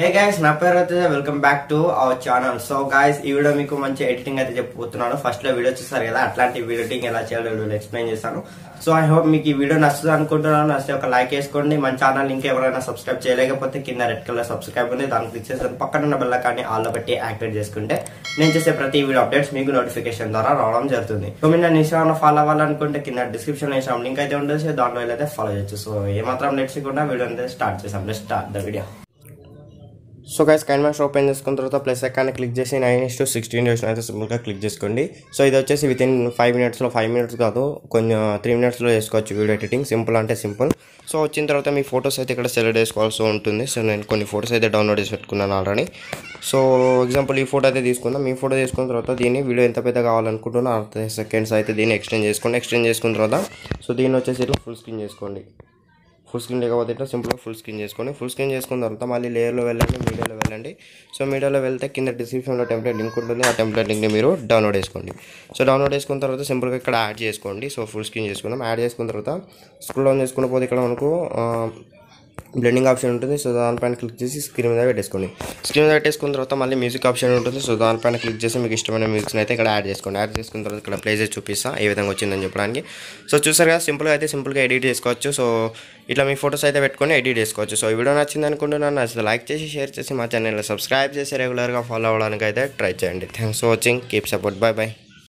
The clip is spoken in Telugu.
హే గైస్ నా పేరు అయితే welcome back to our channel so guys ఈ వీడియో మీకు మంచి ఎడిటింగ్ అయితే చెప్పబోతున్నాను ఫస్ట్ లో వీడియో చూస్తారు కదా అట్లాంటి ఎడిటింగ్ ఎలా చేయాలో వీడియో ఎక్స్ప్లెయిన్ చేస్తాను సో ఐ హోప్ మీకు ఈ వీడియో నచ్చుతుంది అనుకుంటున్నాను నచ్చితే ఒక లైక్ వేసుకోండి మన ఛానల్ ఇంకా ఎవరైనా సబ్స్క్రైబ్ చేయలేకపోతే కింద రెడ్ కలర్ సబ్స్క్రైబ్ ఉంది దాన్ని క్లిక్ చేసి పక్కన ఉన్న బెల్ కానీ ఆల్లో పెట్టి యాక్టివేట్ చేసుకుంటే నేను చేసే ప్రతి వీడియో అప్డేట్స్ మీకు నోటిఫికేషన్ ద్వారా రావడం జరుగుతుంది సో మీరు నన్ను ఇన్స్టాగ్రామ్ ఫాలో అవ్వాలనుకుంటే కింద డిస్క్రిప్షన్ లో ఇన్స్టాగ్రామ్ లింక్ అయితే ఉంటుంది సో దాంట్లో అయితే ఫాలో చేయొచ్చు సో ఏమాత్రం లేట్స్ వీడియో అయితే స్టార్ట్ చేసాం let start the video so guys కైన్ మ్యాక్స్ ఓపెన్ చేసుకున్న తర్వాత ప్లస్ ఎక్కాన్ని క్లిక్ చేసి నైన్ ఇస్ టు సిక్స్టీన్ డేస్ అయితే సింపుల్గా క్లిక్ చేసుకోండి సో ఇది వచ్చేసి విత్ ఇన్ ఫైవ్ మినిట్స్లో ఫైవ్ మినిట్స్ కాదు కొంచెం త్రీ మినిట్స్లో చేసుకోవచ్చు వీడియో ఎడిటింగ్ సింపుల్ అంటే సింపుల్ సో వచ్చిన తర్వాత మీ ఫొటోస్ అయితే ఇక్కడ సెలెక్ట్ చేసుకోవాల్సి ఉంటుంది సో నేను కొన్ని ఫొటోస్ అయితే డౌన్లోడ్ చేసి పెట్టుకున్నాను ఆల్రెడీ సో ఎగ్జాంపుల్ ఈ ఫోటో అయితే తీసుకుందాం ఈ ఫోటో తీసుకున్న తర్వాత దీన్ని వీడియో ఎంత పెద్ద కావాలనుకుంటున్నా అర్థం సెకండ్స్ అయితే దీన్ని ఎక్స్టెండ్ చేసుకోండి ఎక్స్టెండ్ చేసుకున్న తర్వాత సో దీన్ని వచ్చేసి ఇట్లా ఫుల్ స్క్రీన్ చేసుకోండి ఫుల్ స్క్రీన్ లేకపోతే ఇట్లా సింపుల్గా ఫుల్ స్క్రీన్ చేసుకోండి ఫుల్ స్క్రీన్ చేసుకున్న తర్వాత మళ్ళీ లేయర్లో వెళ్ళండి మీడియాలో వెళ్ళండి సో మీడియాలో వెళ్తే కింద డిస్క్రిప్షన్లో టెంప్లెట్ లింక్ ఉంటుంది ఆ టెంప్లెట్ లింక్ని మీరు డౌన్లోడ్ చేసుకోండి సో డౌన్లోడ్ చేసుకున్న తర్వాత సింపుల్గా ఇక్కడ యాడ్ చేసుకోండి సో ఫుల్ స్క్రీన్ చేసుకుందాం యాడ్ చేసుకున్న తర్వాత స్క్రోల్ డౌన్ చేసుకున్న పోతే ఇక్కడ మనకు బ్లెండింగ్ ఆప్షన్ ఉంటుంది సో దానిపైన క్లిక్ చేసి స్క్రీన్ మీద పెట్టేసుకోండి స్క్రీన్ మీద పెట్టేసుకున్న తర్వాత మళ్ళీ మ్యూజిక్ ఆప్షన్ ఉంటుంది సో దానిపైన క్లిక్ చేసి మీకు ఇష్టమైన మ్యూజిక్ని అయితే ఇక్కడ యాడ్ చేసుకోండి యాడ్ చేసుకున్న తర్వాత ఇక్కడ ప్లే చేసి చూపిస్తా ఏ విధంగా వచ్చిందని చెప్పడానికి సో చూసారు కదా సింపుల్గా అయితే సింపుల్గా ఎడిట్ చేసుకోవచ్చు సో ఇట్లా మీ ఫొటోస్ అయితే పెట్టుకొని ఎడిట్ చేసుకోవచ్చు సో ఈ వీడియో నచ్చింది అనుకుంటున్నాను నచ్చితే లైక్ చేసి షేర్ చేసి మా ఛానల్లో సబ్స్క్రైబ్ చేసి రెగ్యులర్గా ఫాలో అవ్వడానికి అయితే ట్రై చేయండి thanks for watching keep support bye bye